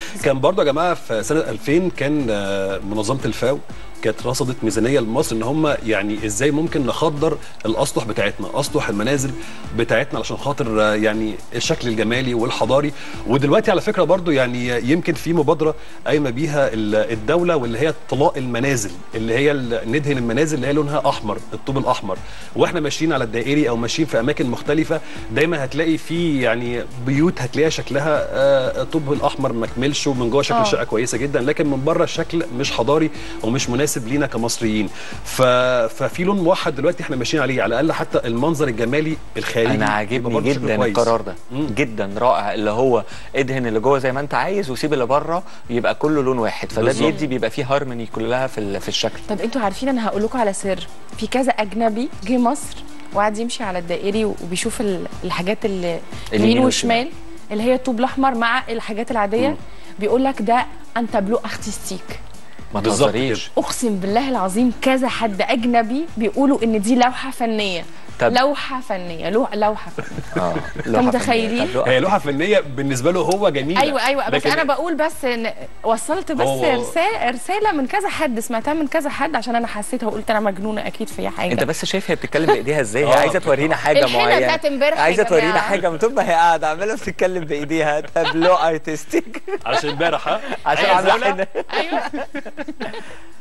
كان برضه يا جماعه في سنه 2000 كان آه، منظمه الفاو كانت رصدت ميزانيه لمصر ان هم يعني ازاي ممكن نخدر الاسطح بتاعتنا اسطح المنازل بتاعتنا علشان خاطر آه، يعني الشكل الجمالي والحضاري ودلوقتي على فكره برضو يعني يمكن في مبادره قايمه بيها ال- الدوله واللي هي طلاء المنازل اللي هي ال- ندهن المنازل اللي هي لونها احمر الطوب الاحمر واحنا ماشيين على الدائري او ماشيين في اماكن مختلفه دايما هتلاقي في يعني بيوت هتلاقيها شكلها آه، الطوب الاحمر ما كملش ومن جوه شكل آه. الشقه كويسه جدا لكن من بره الشكل مش حضاري ومش مناسب لينا كمصريين ف... ففي لون موحد دلوقتي احنا ماشيين عليه على الاقل حتى المنظر الجمالي الخارجي انا يبقى عاجبني برضه شكله جدا كويس. القرار ده مم. جدا رائع اللي هو ادهن اللي جوه زي ما انت عايز وسيب اللي بره يبقى كله لون واحد فده بالظبط. بيدي بيبقى فيه هارموني كلها في ال- في الشكل طب انتوا عارفين انا هقول لكم على سر في كذا اجنبي جه مصر وقعد يمشي على الدائري وبيشوف ال- الحاجات اللي اليمين يمين والشمال. وشمال اللي هي الطوب الاحمر مع الحاجات العاديه بيقول لك ده ان تابلو ارتستيك ما بالظبط تهزريش اقسم بالله العظيم كذا حد اجنبي بيقولوا ان دي لوحه فنيه طب- لوحه فنيه لو- لوحه فنيه اه انتوا متخيلين؟ طب لو- هي لوحه فنيه بالنسبه له هو جميله ايوه ايوه بس لكن انا بقول بس ان وصلت بس هو- رساله رساله من كذا حد سمعتها من كذا حد عشان انا حسيتها وقلت انا مجنونه اكيد في حاجه انت بس شايف هي بتتكلم بايديها ازاي هي آه. عايزه تورينا حاجه الحنة معينه بتاعت امبارح يا عايزه تورينا جماعة. حاجه ما تبقى هي قاعده عماله بتتكلم بايديها تابلو ارتستيك علشان امبارح ها عشان أيوة عامله زولة. حنه ايوه